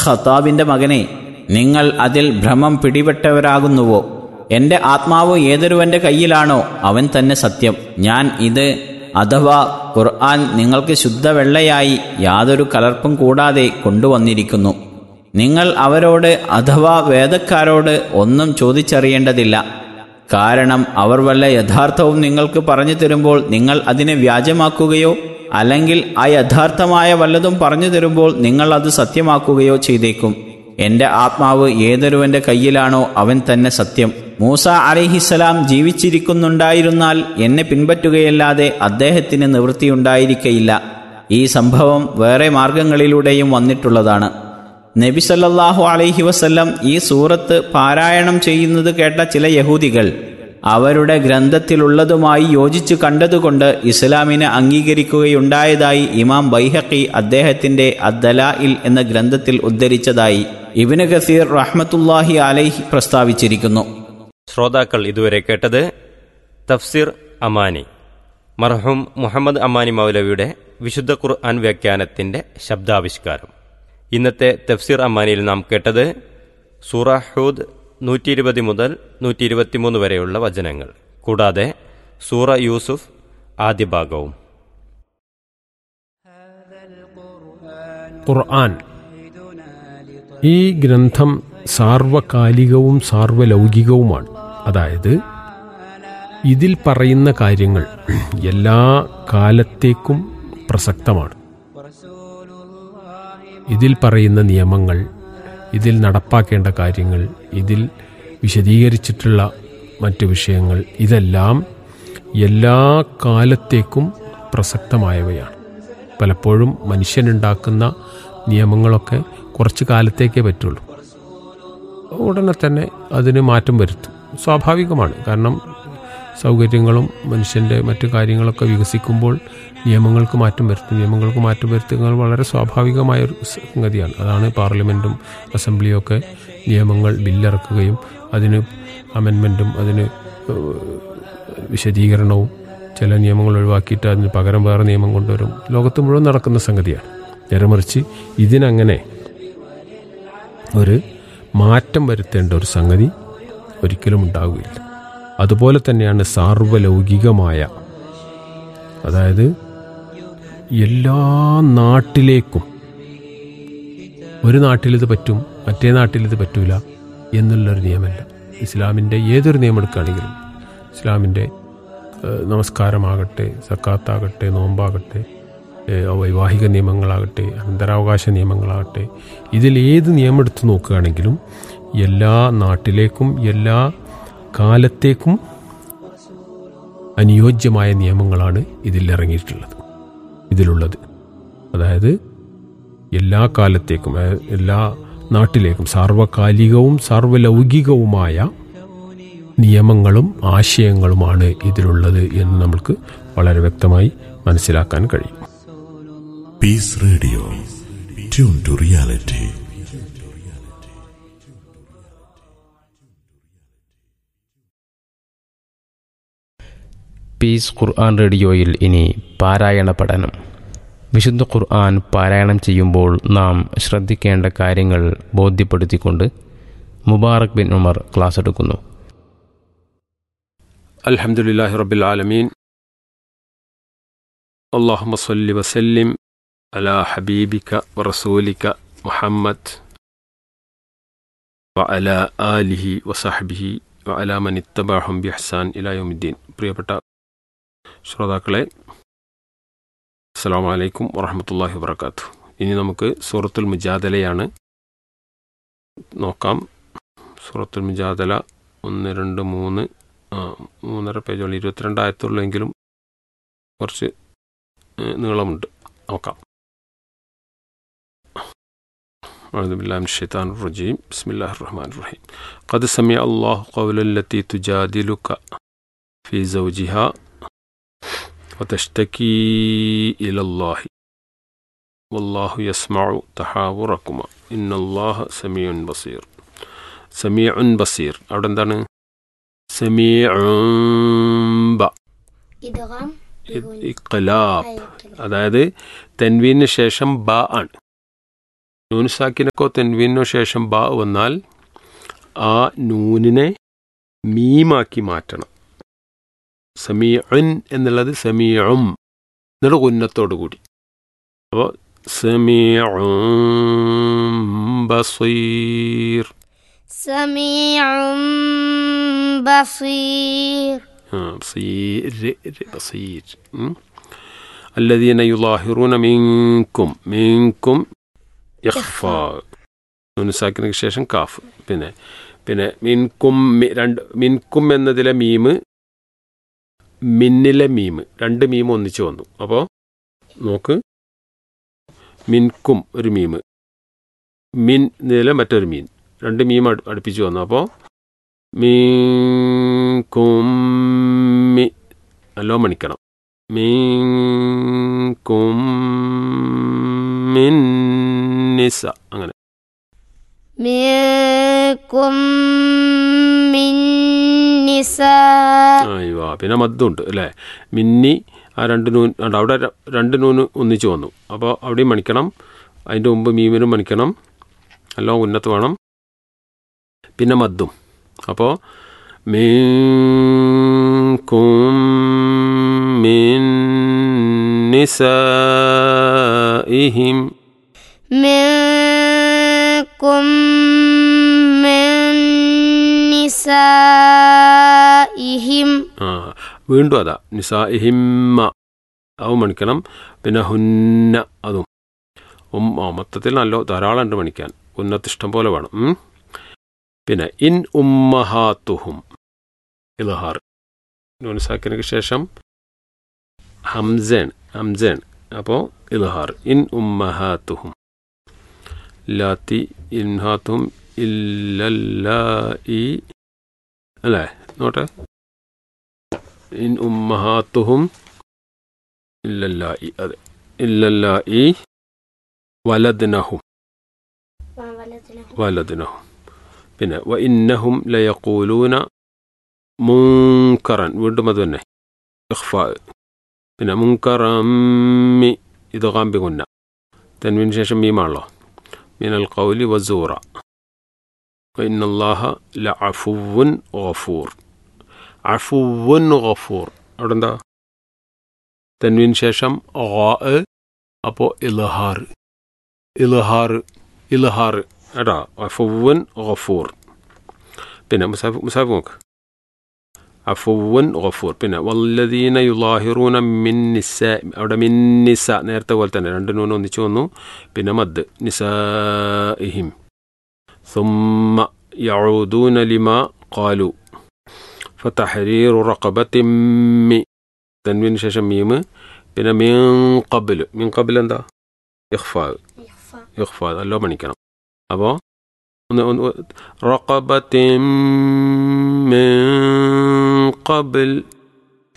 ഖത്താബിന്റെ മകനെ നിങ്ങൾ അതിൽ ഭ്രമം പിടിപെട്ടവരാകുന്നുവോ എന്റെ ആത്മാവ് ഏതൊരുവന്റെ കയ്യിലാണോ അവൻ തന്നെ സത്യം ഞാൻ ഇത് അഥവാ ഖുർആൻ നിങ്ങൾക്ക് ശുദ്ധവെള്ളയായി യാതൊരു കലർപ്പും കൂടാതെ കൊണ്ടുവന്നിരിക്കുന്നു നിങ്ങൾ അവരോട് അഥവാ വേദക്കാരോട് ഒന്നും ചോദിച്ചറിയേണ്ടതില്ല കാരണം അവർ വല്ല യഥാർത്ഥവും നിങ്ങൾക്ക് പറഞ്ഞു തരുമ്പോൾ നിങ്ങൾ അതിനെ വ്യാജമാക്കുകയോ അല്ലെങ്കിൽ ആ യഥാർത്ഥമായ വല്ലതും പറഞ്ഞു തരുമ്പോൾ നിങ്ങൾ അത് സത്യമാക്കുകയോ ചെയ്തേക്കും എന്റെ ആത്മാവ് ഏതൊരുവന്റെ കയ്യിലാണോ അവൻ തന്നെ സത്യം മൂസ അലഹിസലാം ജീവിച്ചിരിക്കുന്നുണ്ടായിരുന്നാൽ എന്നെ പിൻപറ്റുകയല്ലാതെ അദ്ദേഹത്തിന് നിവൃത്തിയുണ്ടായിരിക്കയില്ല ഈ സംഭവം വേറെ മാർഗങ്ങളിലൂടെയും വന്നിട്ടുള്ളതാണ് നബി സല്ലല്ലാഹു അലൈഹി വസല്ലം ഈ സൂറത്ത് പാരായണം ചെയ്യുന്നത് കേട്ട ചില യഹൂദികൾ അവരുടെ ഗ്രന്ഥത്തിലുള്ളതുമായി യോജിച്ചു കണ്ടതുകൊണ്ട് ഇസ്ലാമിനെ അംഗീകരിക്കുകയുണ്ടായതായി ഇമാം ബൈഹഖി അദ്ദേഹത്തിന്റെ അദ്ദലാഇൽ എന്ന ഗ്രന്ഥത്തിൽ ഉദ്ധരിച്ചതായി ഇബിന് ഗസീർ റഹ്മത്തുല്ലാഹി അലൈഹി പ്രസ്താവിച്ചിരിക്കുന്നു ശ്രോതാക്കൾ ഇതുവരെ കേട്ടത് തഫ്സീർ അമാനി മർഹൂം മുഹമ്മദ് അമാനി മൗലവിയുടെ വിശുദ്ധ ഖുർആൻ വ്യാഖ്യാനത്തിന്റെ ശബ്ദാവിഷ്കാരം ഇന്നത്തെ തഫ്സീർ അമാനിയിൽ നാം കേട്ടത് സൂറ ഹൂദ് നൂറ്റി ഇരുപത് മുതൽ നൂറ്റി ഇരുപത്തിമൂന്ന് വരെയുള്ള വചനങ്ങൾ കൂടാതെ സൂറ യൂസുഫ് ആദ്യ ഭാഗവും ഖുർആൻ ഈ ഗ്രന്ഥം സാർവകാലികവും സാർവലൗകികവുമാണ് അതായത് ഇതിൽ പറയുന്ന കാര്യങ്ങൾ എല്ലാ കാലത്തേക്കും പ്രസക്തമാണ് ഇതിൽ പറയുന്ന നിയമങ്ങൾ ഇതിൽ നടപ്പാക്കേണ്ട കാര്യങ്ങൾ ഇതിൽ വിശദീകരിച്ചിട്ടുള്ള മറ്റ് വിഷയങ്ങൾ ഇതെല്ലാം എല്ലാ കാലത്തേക്കും പ്രസക്തമായവയാണ് പലപ്പോഴും മനുഷ്യനുണ്ടാക്കുന്ന നിയമങ്ങളൊക്കെ കുറച്ച് കാലത്തേക്കേ പറ്റുള്ളൂ ഉടനെ തന്നെ അതിന് മാറ്റം വരുത്തും സ്വാഭാവികമാണ് കാരണം സൗകര്യങ്ങളും മനുഷ്യൻ്റെ മറ്റു കാര്യങ്ങളൊക്കെ വികസിക്കുമ്പോൾ നിയമങ്ങൾക്ക് മാറ്റം വരുത്തും നിയമങ്ങൾക്ക് മാറ്റം വരുത്തുന്നത് വളരെ സ്വാഭാവികമായ ഒരു സംഗതിയാണ് അതാണ് പാർലമെൻറ്റും അസംബ്ലിയും ഒക്കെ നിയമങ്ങൾ ബില്ലിറക്കുകയും അതിന് അമെൻമെൻറ്റും അതിന് ഏഹ്, വിശദീകരണവും ചില നിയമങ്ങൾ ഒഴിവാക്കിയിട്ട് അതിന് പകരം വേറെ നിയമം കൊണ്ടുവരും ലോകത്ത് മുഴുവൻ നടക്കുന്ന സംഗതിയാണ് നേരെ മറിച്ച് ഇതിനങ്ങനെ ഒരു മാറ്റം വരുത്തേണ്ട ഒരു സംഗതി ഒരിക്കലും ഉണ്ടാവുകയില്ല അതുപോലെ തന്നെയാണ് സാർവലൗകികമായ അതായത് എല്ലാ നാട്ടിലേക്കും ഒരു നാട്ടിലിത് പറ്റും മറ്റേ നാട്ടിലിത് പറ്റൂല എന്നുള്ളൊരു നിയമമല്ല ഇസ്ലാമിൻ്റെ ഏതൊരു നിയമം എടുക്കുകയാണെങ്കിലും ഇസ്ലാമിൻ്റെ ഏഹ്, നമസ്കാരമാകട്ടെ സക്കാത്താകട്ടെ നോമ്പാകട്ടെ ഏഹ്, വൈവാഹിക നിയമങ്ങളാകട്ടെ അനന്തരാവകാശ നിയമങ്ങളാകട്ടെ ഇതിൽ ഏത് നിയമം എടുത്ത് നോക്കുകയാണെങ്കിലും എല്ലാ നാട്ടിലേക്കും എല്ലാ കാലത്തേക്കും അനുയോജ്യമായ നിയമങ്ങളാണ് ഇതിൽ ഇറങ്ങിയിട്ടുള്ളത് ഇതിലുള്ളത് അതായത് എല്ലാ കാലത്തേക്കും അതായത് എല്ലാ നാട്ടിലേക്കും സാർവകാലികവും സാർവലൗകികവുമായ നിയമങ്ങളും ആശയങ്ങളുമാണ് ഇതിലുള്ളത് എന്ന് നമുക്ക് വളരെ വ്യക്തമായി മനസ്സിലാക്കാൻ കഴിയും Peace Radio. Tune to reality. Peace ഖുർആൻ റേഡിയോയിൽ ഇനി പാരായണ പഠനം വിശുദ്ധ ഖുർആൻ പാരായണം ചെയ്യുമ്പോൾ നാം ശ്രദ്ധിക്കേണ്ട കാര്യങ്ങൾ ബോധ്യപ്പെടുത്തിക്കൊണ്ട് മുബാറക് ബിൻ ഉമർ ക്ലാസ് എടുക്കുന്നു അൽഹംദുലില്ലാഹി റബ്ബിൽ ആലമീൻ اللهم صل وسلم على حبيبك ورسولك محمد وعلى آله وصحبه وعلى من اتبعهم بإحسان إلى يوم الدين പ്രിയപ്പെട്ട ശ്രോതാക്കളെ അസ്സലാമു അലൈക്കും വറഹമത്തല്ലാഹി വബർക്കാത്തു ഇനി നമുക്ക് സൂറത്തുൽ മുജാദലയാണ് നോക്കാം സൂറത്തുൽ മുജാദല ഒന്ന് രണ്ട് മൂന്ന് ആ മൂന്നര പേജുള്ള ഇരുപത്തിരണ്ടായത്തുള്ളെങ്കിലും കുറച്ച് ഏഹ്, നീളമുണ്ട് നോക്കാം أعوذ بالله من الشيطان الرجيم بسم الله الرحمن الرحيم قد سمع الله قول التي تجادلك في زوجها وتشتكي إلى الله والله يسمع تحاوركما إن الله سميع بصير سميع بصير അവിടെ എന്താണ് سميع ബ ഇദ്ഗാം ഇഖ്ലാബ് അതായത് തെൻവീന് ശേഷം ബ ആണ് നൂന് സാക്കിനക്കോ തെൻവീനോ ശേഷം ബ വന്നാൽ ആ നൂനിനെ മീമാക്കി മാറ്റണം സമീഉൻ എന്നുള്ളത് സമീഉം എന്നിട്ട് ഉന്നത്തോടു കൂടി അപ്പോൾ സമീഉം ബസീർ سميع بصير آه، بصير ر- بصير م? الذين يظاهرون منكم منكم يخفى നൂന് സാക്കിനക്ക് ശേഷം കാഫ് പിന്നെ പിന്നെ മിൻകും മി- രണ്ട് മിൻകും എന്നതിലെ മീമ് മിന്നിലെ മീമ് രണ്ട് മീമ് ഒന്നിച്ചു വന്നു അപ്പോൾ നോക്ക് മിൻകും ഒരു മീമ് മിൻ എന്നതിലെ മറ്റൊരു മീൻ രണ്ട് മീം അടു- അടുപ്പിച്ച് വന്നു അപ്പോൾ മീൻകും മി നല്ലോ മണിക്കണം മീൻകും മിന്നിസ അങ്ങനെ منكم من نساء അയ്യോ പിന്നെ മദ്ദുണ്ട് അല്ലേ മിന്നി ആ രണ്ട് നൂൻ ഉണ്ട് അവിടെ ര- രണ്ട് നൂന് ഒന്നിച്ച് വന്നു അപ്പോൾ അവിടെയും മണിക്കണം അതിൻ്റെ മുമ്പ് മീമിനും മണിക്കണം എല്ലാം ഉന്നത്ത് വേണം പിന്നെ മദ്ദും അപ്പോൾ മീൻകും മിൻ നിസാഇഹിം منكم من نسائهم ആ വീണ്ടും അതാ നിസാഇഹിമ്മ അതും മണിക്കണം പിന്നെ ഹുന്ന അതും ഉം ആ, മൊത്തത്തിൽ നല്ല ധാരാളം ഉണ്ട് മണിക്കാൻ ഉന്നത്ത് ഇഷ്ടം പോലെ വേണം ഉം. പിന്നെ ഇൻ ഉമ്മഹാത്തുഹും ഇലഹാർ നൂൻസാക്കിനക്ക് ശേഷം ഹംസേൺ ഹംസേൺ അപ്പോൾ ഇലഹാർ ഇൻ ഉമ്മഹാത്തുഹും ലാത്തി ഇൻഹാത്തും ഇല്ലല്ലായി അല്ലേ നോട്ടെ ഇൻ ഉമ്മഹാത്തുഹും ഇല്ലല്ലായി അതെ ഇല്ലല്ലായി വലദ്നഹും വലദ്നഹും പിന്നെ വ ഇന്നഹും ലയക്കൂലൂന മുങ്കറൻ വീണ്ടും അത് തന്നെ ഇഖ്ഫാ പിന്നെ മുങ്കറമ്മി ഇത് കാമ്പി കുന്ന തെൻവിന് ശേഷം മീമാണല്ലോ മിനൽ കൗലി വസൂറ وإن الله لعفو غفور അഫുവൻ ഗഫൂർ അവിടെ എന്താ തെൻവിന് ശേഷം അപ്പോൾ ഇലഹാർ ഇലഹാർ ഇലഹാർ എടാ അഫുവൻ ഗഫൂർ പിന്നെ മുസാഫ് മുസാഫ് നോക്ക് അഫുവൻ ഗഫൂർ പിന്നെ വല്ലദീന യുലാഹിറൂന മിൻ നിസ അവിടെ മിൻ നിസ നേരത്തെ പോലെ തന്നെ രണ്ട് നൂന് ഒന്നിച്ചു വന്നു പിന്നെ മദ് നിസാഇഹിം ثم يعودون لما قالوا فتحرير رقبة مي تنوين ശേഷം മീമ് പിന്നെ മീൻ കബിൽ മീൻ കബിൽ എന്താ ഇഖ്ഫാ ഇഖ്ഫാ നല്ലോ മണിക്കണം അപ്പോൾ ഒന്ന് ഒന്ന് റഖബത്തിൻ മിൻ ഖബിൽ